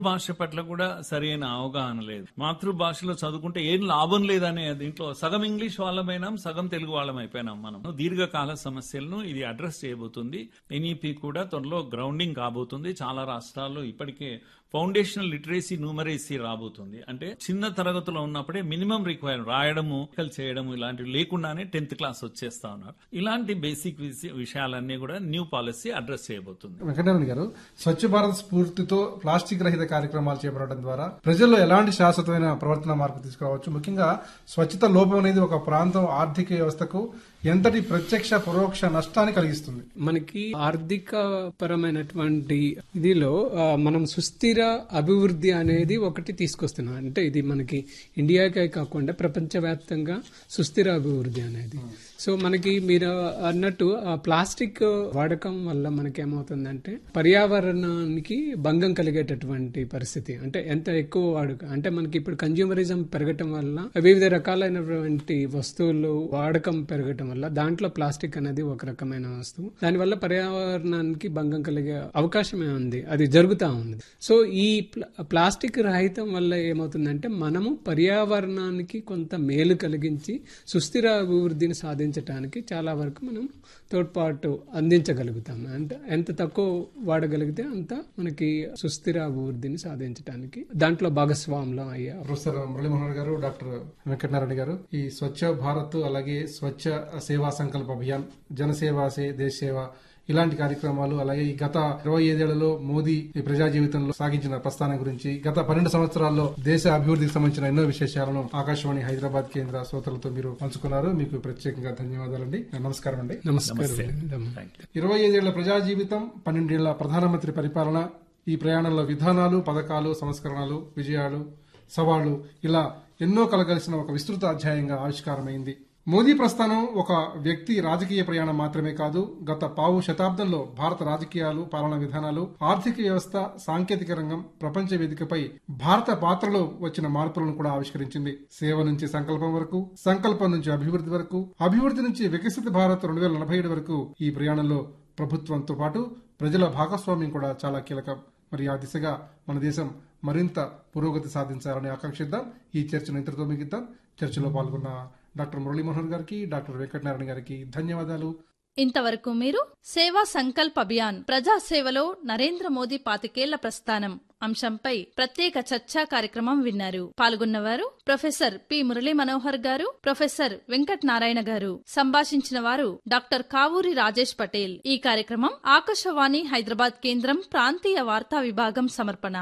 భాష పట్ల కూడా సరైన అవగాహన లేదు మాతృభాషలో చదువుకుంటే ఏం లాభం లేదనే దీంట్లో సగం ఇంగ్లీష్ వాళ్ళమైనాం సగం తెలుగు వాళ్ళం అయిపోయినాం మనం దీర్ఘకాల సమస్యలను ఇది అడ్రస్ చేయబోతుంది ఎన్ఈపి కూడా త్వరలో గ్రౌండింగ్ కాబోతుంది చాలా రాష్ట్రాల్లో ఇప్పటికే ఫౌండేషనల్ లిటరేసీ న్యూమరేసీ రాబోతుంది అంటే చిన్న తరగతిలో ఉన్నప్పుడే మినిమం రిక్వైర్ రాయడము లెక్కలు చేయడము ఇలాంటివి లేకుండానే టెన్త్ క్లాస్ వచ్చేస్తా ఉన్నారు ఇలాంటి బేసిక్ విష- విషయాలన్నీ కూడా న్యూ పాలసీ అడ్రస్ చేయబోతుంది వెంకటరమణ గారు స్వచ్ఛ భారత్ స్ఫూర్తితో ప్లాస్టిక్ రహిత కార్యక్రమాలు చేపట్టడం ద్వారా ప్రజల్లో ఎలాంటి శాశ్వతమైన ప్రవర్తన మార్పు తీసుకురావచ్చు ముఖ్యంగా స్వచ్ఛత లోపం అనేది ఒక ప్రాంతం ఆర్థిక వ్యవస్థకు ఎంతటి ప్రత్యక్ష పరోక్ష నష్టాన్ని కలిగిస్తుంది మనకి ఆర్థిక పరమైనటువంటి ఇదిలో ఆ, మనం సుస్థిర అభివృద్ధి అనేది ఒకటి తీసుకొస్తున్నాం అంటే ఇది మనకి ఇండియాకే కాకుండా ప్రపంచవ్యాప్తంగా సుస్థిర అభివృద్ధి అనేది సో మనకి మీరు అన్నట్టు ఆ ప్లాస్టిక్ వాడకం వల్ల మనకి ఏమవుతుందంటే పర్యావరణానికి భంగం కలిగేటటువంటి పరిస్థితి అంటే ఎంత ఎక్కువ వాడుక అంటే మనకి ఇప్పుడు కన్జ్యూమరిజం పెరగటం వల్ల వివిధ రకాలైనటువంటి వస్తువులు వాడకం పెరగటం వల్ల దాంట్లో ప్లాస్టిక్ అనేది ఒక రకమైన వస్తువు దానివల్ల పర్యావరణానికి భంగం కలిగే అవకాశమే ఉంది అది జరుగుతా ఉంది సో ఈ ప్ల- ప్లాస్టిక్ రహితం వల్ల ఏమవుతుందంటే మనము పర్యావరణానికి కొంత మేలు కలిగించి సుస్థిర అభివృద్ధిని సాధించడానికి చాలా వరకు మనం తోడ్పాటు అందించగలుగుతాం అంటే ఎంత తక్కువ వాడగలిగితే అంత మనకి సుస్థిర అభివృద్ధిని సాధించడానికి దాంట్లో భాగస్వాములం అయ్యే ప్రొఫెసర్ మురళీమోహన్ గారు డాక్టర్ వెంకటనారాయణ గారు ఈ స్వచ్ఛ భారత్ అలాగే స్వచ్ఛ సేవా సంకల్ప అభియాన్ జనసేవ సే దేశ సేవ ఇలాంటి కార్యక్రమాలు అలాగే ఈ గత ఇరవై ఐదేళ్లలో మోదీ ఈ ప్రజా జీవితంలో సాగించిన ప్రస్థానం గురించి గత పన్నెండు సంవత్సరాల్లో దేశ అభివృద్ధికి సంబంధించిన ఎన్నో విశేషాలను ఆకాశవాణి హైదరాబాద్ కేంద్ర శ్రోతలతో మీరు పంచుకున్నారు మీకు ప్రత్యేకంగా ధన్యవాదాలండి నమస్కారం అండి నమస్కారం ఇరవై ఐదేళ్ల ప్రజా జీవితం పన్నెండేళ్ల ప్రధానమంత్రి పరిపాలన ఈ ప్రయాణంలో విధానాలు పథకాలు సంస్కరణలు విజయాలు సవాళ్లు ఇలా ఎన్నో కలగలిసిన ఒక విస్తృత అధ్యాయంగా ఆవిష్కారమైంది మోదీ ప్రస్థానం ఒక వ్యక్తి రాజకీయ ప్రయాణం మాత్రమే కాదు గత పావు శతాబ్దంలో భారత రాజకీయాలు పాలనా విధానాలు ఆర్థిక వ్యవస్థ సాంకేతిక రంగం ప్రపంచ వేదికపై భారత పాత్రలో వచ్చిన మార్పులను కూడా ఆవిష్కరించింది సేవ నుంచి సంకల్పం వరకు సంకల్పం నుంచి అభివృద్ధి వరకు అభివృద్ధి నుంచి వికసిత భారత్ రెండు వేల నలభై ఏడు వరకు ఈ ప్రయాణంలో ప్రభుత్వంతో పాటు ప్రజల భాగస్వామ్యం కూడా చాలా కీలకం మరి ఆ దిశగా మన దేశం మరింత పురోగతి సాధించాలని ఆకాంక్షిద్దాం ఈ చర్చను ఇంతటితో ముగిద్దాం చర్చలో పాల్గొన్న డాక్టర్ మురళీమోహన్ గారికి డాక్టర్ వెంకటనారాయణ గారికి ధన్యవాదాలు ఇంతవరకు మీరు సేవా సంకల్ప్ అభియాన్ ప్రజాసేవలో నరేంద్ర మోదీ పాతికేళ్ల ప్రస్థానం అంశంపై ప్రత్యేక చర్చా కార్యక్రమం విన్నారు పాల్గొన్నవారు professor P Murali Manohar garu professor Venkat Narayana గారు సంభాషించిన వారు డాక్టర్ కావూరి రాజేష్ పటేల్ ఈ కార్యక్రమం ఆకాశవాణి హైదరాబాద్ కేంద్రం ప్రాంతీయ వార్తా విభాగం సమర్పణ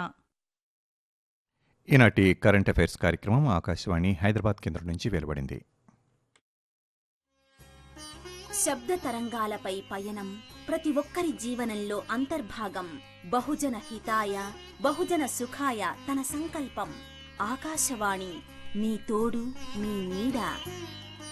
ఈనాటి కరెంట్ అఫైర్స్ కార్యక్రమం ఆకాశవాణి హైదరాబాద్ కేంద్రం నుంచి వెలువడింది శబ్ద తరంగాలపై పయనం ప్రతి ఒక్కరి జీవనంలో అంతర్భాగం బహుజన హితాయ బహుజన సుఖాయ తన సంకల్పం ఆకాశవాణి మీ తోడు మీ నీడ